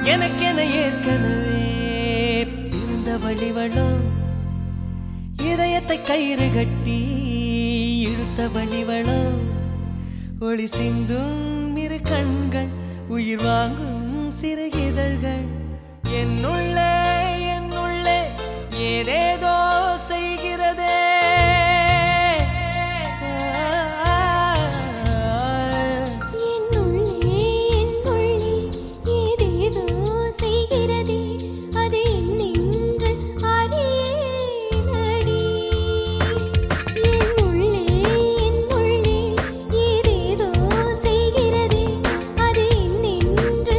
எனக்கென ஏற்கனவே பிறந்த வழிவளோ இதயத்தை கயிறு கட்டி இழுத்த வழிவளோ ஒளி சிந்தும் இரு கண்கள் உயிர் வாங்கும் சிறு இதழ்கள் என்னுள்ளே என்னுள்ளே ஏதேதோ செய்கிறதே என்னுள்ளே என்னுள்ளே ஏதேதோ செய்கிறதே அது என்னென்று அறியேனடி என்னுள்ளே என்னுள்ளே ஏதேதோ செய்கிறதே அது என்னென்று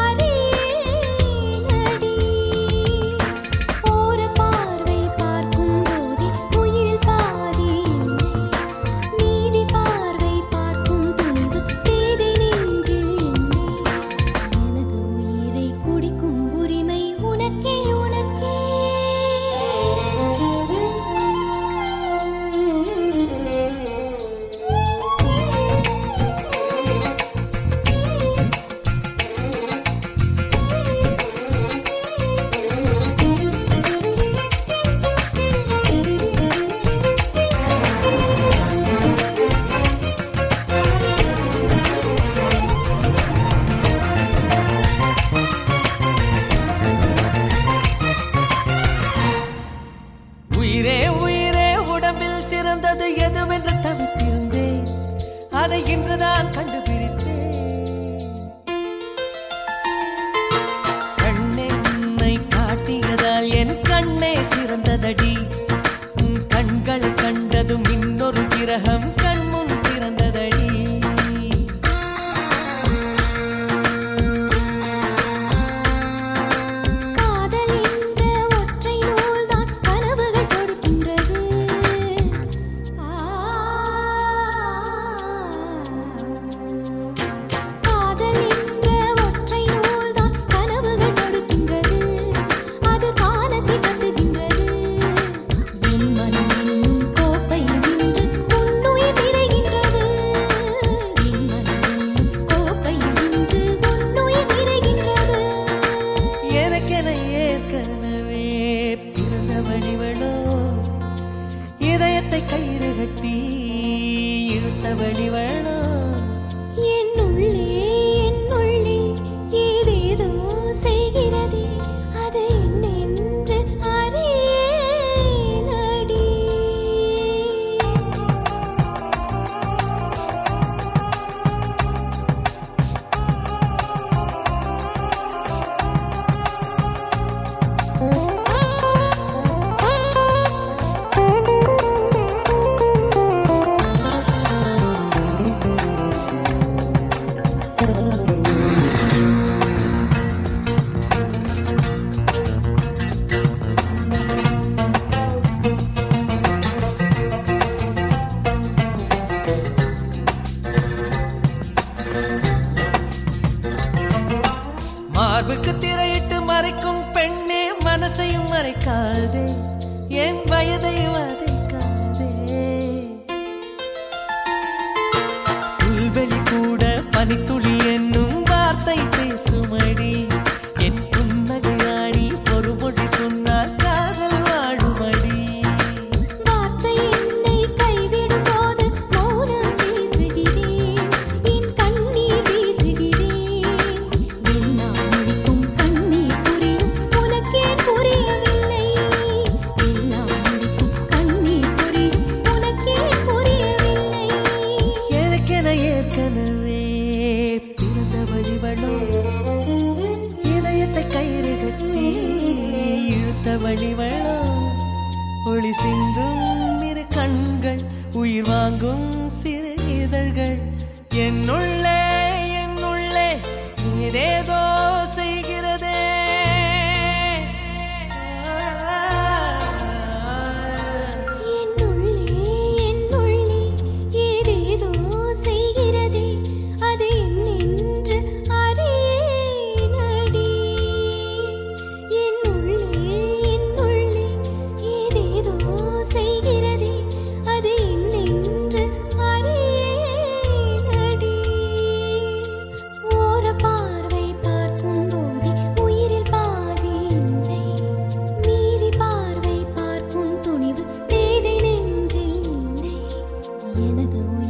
அறியேனடி ஓர பார்வை பார்க்கும் போதே உயிரில் பாதி இல்லை நீதி பார்வை பார்க்கும் துணிவு தேதி நெஞ்சில் இல்லை எனது உயிரை குடிக்கும் உரிமை உனக்கே உனக்கே உயிரே உயிரே உடம்பில் சிறந்தது எதுவென்று தவித்திருந்தேன் அதை இன்றுதான் கண்டுபிடித்தேன் கண்ணென்னை காட்டியதால் என் கண்ணே சிறந்ததடி உன் கண்களை கண்டதும் இன்னொரு கிரகம் கண்முன் திறந்ததடி காதல் என்ற ஒற்றை நூல்தான் கனவுகள் கொடுக்கின்றது காதல் என்ற ஒற்றை நூல்தான் கனவுகள் கொடுக்கின்றது அது காலத்தை கட்டுகின்றது என் மனம் என்னும் கோப்பை இன்று உன்னுயிர் நிறைகின்றது என் மனம் என்னும் கோப்பை இன்று உன்னுயிர் நிறைகின்றது எனக்கென ஏற்கனவே பிறந்த வழிவளோ இதயத்தை கயிறு கட்டி இழுத்த வழிவளோ என்னுள்ளே என்னுள்ளே ஏதேதோ செய்கிறதே அது என்னென்று அறியேனடி ஆ எனது